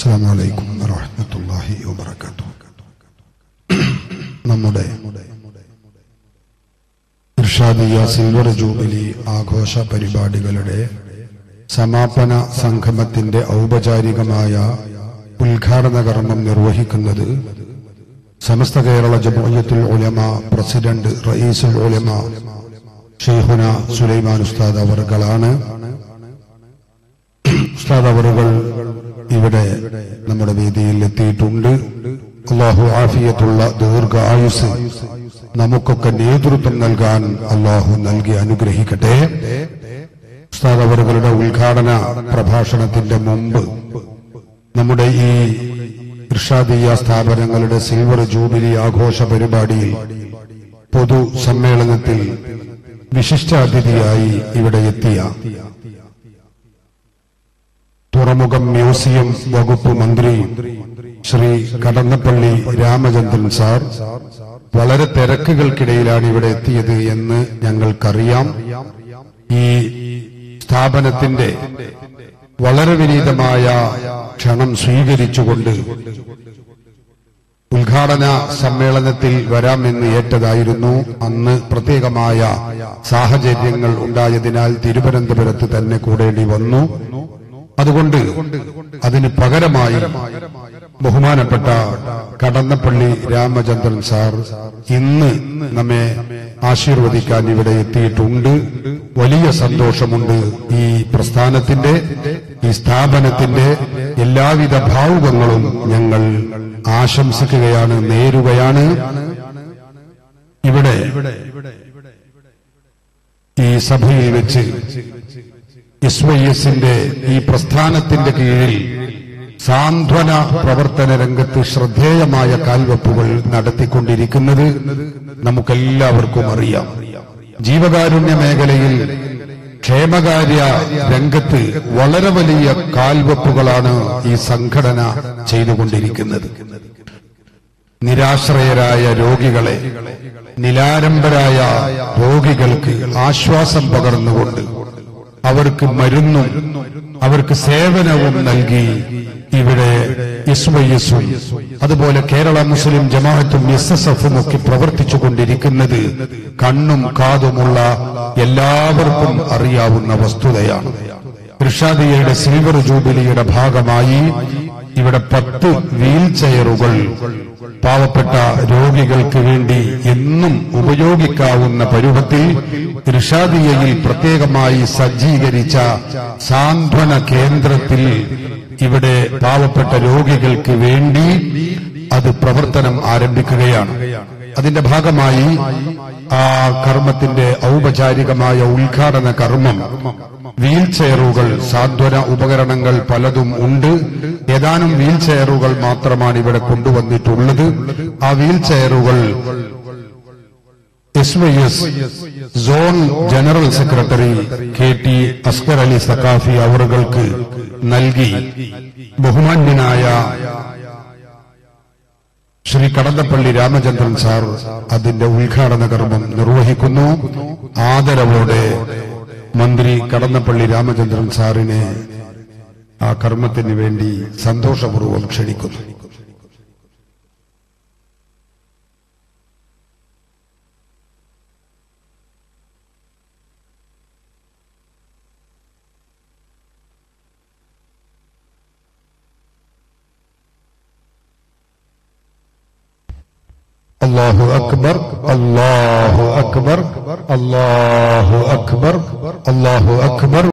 അസ്സാം വലൈക്കും വറഹമത്തല്ലാഹി വബർക്കാത്തു നമ്മുടെ ഇർഷാദിയ സിൽവർ ജൂബിലി ആഘോഷ പരിപാടികളുടെ സമാപന സംഗമത്തിന്റെ ഔപചാരികമായ ഉദ്ഘാടന കർമ്മം നിർവഹിക്കുന്നത് സമസ്ത കേരള ജമുഅത്തുൽ ഉലമ പ്രസിഡന്റ് റയീസുൽ ഉലമ ഷെയ്ഖുന സുലൈമാൻ ഉസ്താദ് അവർകളാണ് ഉസ്താദ് അവറുകൾ ഇവിടെ നമ്മുടെ വേദിയിൽ എത്തിയിട്ടുണ്ട് അള്ളാഹു ആഫിയത്തുള്ള ദീർഘ ആയുസ് നമുക്കൊക്കെ നേതൃത്വം നൽകാൻ അള്ളാഹു നൽകി അനുഗ്രഹിക്കട്ടെ ഉസ്താദ് അവറുകളുടെ ഉദ്ഘാടന പ്രഭാഷണത്തിന്റെ മുമ്പ് നമ്മുടെ ഈ ഇർഷാദീയ സ്ഥാപനങ്ങളുടെ സിൽവർ ജൂബിലി ആഘോഷ പരിപാടിയിൽ പൊതു സമ്മേളനത്തിൽ വിശിഷ്ടാതിഥിയായി ഇവിടെ എത്തിയ തുറമുഖം മ്യൂസിയം വകുപ്പ് മന്ത്രി ശ്രീ കടന്നപ്പള്ളി രാമചന്ദ്രൻ സാർ വളരെ തിരക്കുകൾക്കിടയിലാണ് ഇവിടെ എത്തിയത് എന്ന് ഞങ്ങൾക്കറിയാം ഈ സ്ഥാപനത്തിന്റെ വളരെ വിനീതമായ ക്ഷണം സ്വീകരിച്ചുകൊണ്ട് ഉദ്ഘാടന സമ്മേളനത്തിൽ വരാമെന്ന് ഏറ്റതായിരുന്നു അന്ന് പ്രത്യേകമായ സാഹചര്യങ്ങൾ ഉണ്ടായതിനാൽ തിരുവനന്തപുരത്ത് തന്നെ കൂടേണ്ടി വന്നു അതുകൊണ്ട് അതിന് പകരമായി ബഹുമാനപ്പെട്ട കടന്നപ്പള്ളി രാമചന്ദ്രൻ സാർ ഇന്ന് നമ്മെ ആശീർവദിക്കാൻ ഇവിടെ എത്തിയിട്ടുണ്ട് വലിയ സന്തോഷമുണ്ട് ഈ പ്രസ്ഥാനത്തിന്റെ ഈ സ്ഥാപനത്തിന്റെ എല്ലാവിധ ഭാവുകങ്ങളും ഞങ്ങൾ ആശംസിക്കുകയാണ് നേരുകയാണ് ഇവിടെ ഈ സഭയിൽ വെച്ച് എസ് വൈ എസിന്റെ ഈ പ്രസ്ഥാനത്തിന്റെ കീഴിൽ സാന്ത്വന പ്രവർത്തന രംഗത്ത് ശ്രദ്ധേയമായ കാൽവെപ്പുകൾ നടത്തിക്കൊണ്ടിരിക്കുന്നത് നമുക്കെല്ലാവർക്കും അറിയാം ജീവകാരുണ്യ മേഖലയിൽ ക്ഷേമകാര്യ രംഗത്ത് വളരെ വലിയ കാൽവെപ്പുകളാണ് ഈ സംഘടന ചെയ്തുകൊണ്ടിരിക്കുന്നത് നിരാശ്രയരായ രോഗികളെ നിലാരംഭരായ രോഗികൾക്ക് ആശ്വാസം പകർന്നുകൊണ്ട് അവർക്ക് മരുന്നും അവർക്ക് സേവനവും നൽകി ഇവിടെ എസ് വൈ എസും അതുപോലെ കേരള മുസ്ലിം ജമാഅത്തും എസ് എസ് എഫും ഒക്കെ പ്രവർത്തിച്ചുകൊണ്ടിരിക്കുന്നത് കണ്ണും കാതുമുള്ള എല്ലാവർക്കും അറിയാവുന്ന വസ്തുതയാണ് ഋഷാദിയയുടെ സിൽവർ ജൂബിലിയുടെ ഭാഗമായി ഇവിടെ പത്ത് വീൽ ചെയറുകൾ പാവപ്പെട്ട രോഗികൾക്ക് വേണ്ടി എന്നും ഉപയോഗിക്കാവുന്ന പരുവത്തിൽ ഋഷാദിയയിൽ പ്രത്യേകമായി സജ്ജീകരിച്ച സാന്ത്വന കേന്ദ്രത്തിൽ ഇവിടെ പാവപ്പെട്ട രോഗികൾക്ക് വേണ്ടി അത് പ്രവർത്തനം ആരംഭിക്കുകയാണ് അതിന്റെ ഭാഗമായി ആ കർമ്മത്തിന്റെ ഔപചാരികമായ ഉദ്ഘാടന കർമ്മം വീൽ ചെയറുകൾ സാന്ത്വന ഉപകരണങ്ങൾ പലതും ഉണ്ട് ഏതാനും വീൽ ചെയറുകൾ മാത്രമാണ് ഇവിടെ കൊണ്ടുവന്നിട്ടുള്ളത് ആ വീൽ ചെയറുകൾ S Y S zone general secretary K T Askar Ali Sakhafi അവറുകൾക്ക് നൽകി ബഹുമാന്യനായ ശ്രീ കടന്നപ്പള്ളി രാമചന്ദ്രൻ സാർ അതിന്റെ ഉദ്ഘാടന കർമ്മം നിർവഹിക്കുന്നു ആദരവോടെ മന്ത്രി കടന്നപ്പള്ളി രാമചന്ദ്രൻ സാറിനെ ആ കർമ്മത്തിന് വേണ്ടി സന്തോഷപൂർവ്വം ക്ഷണിക്കുന്നു അള്ളാഹു അക്ബർ അള്ളാഹു അക്ബർ അള്ളാഹു അക്ബർ അള്ളാഹു അക്ബർ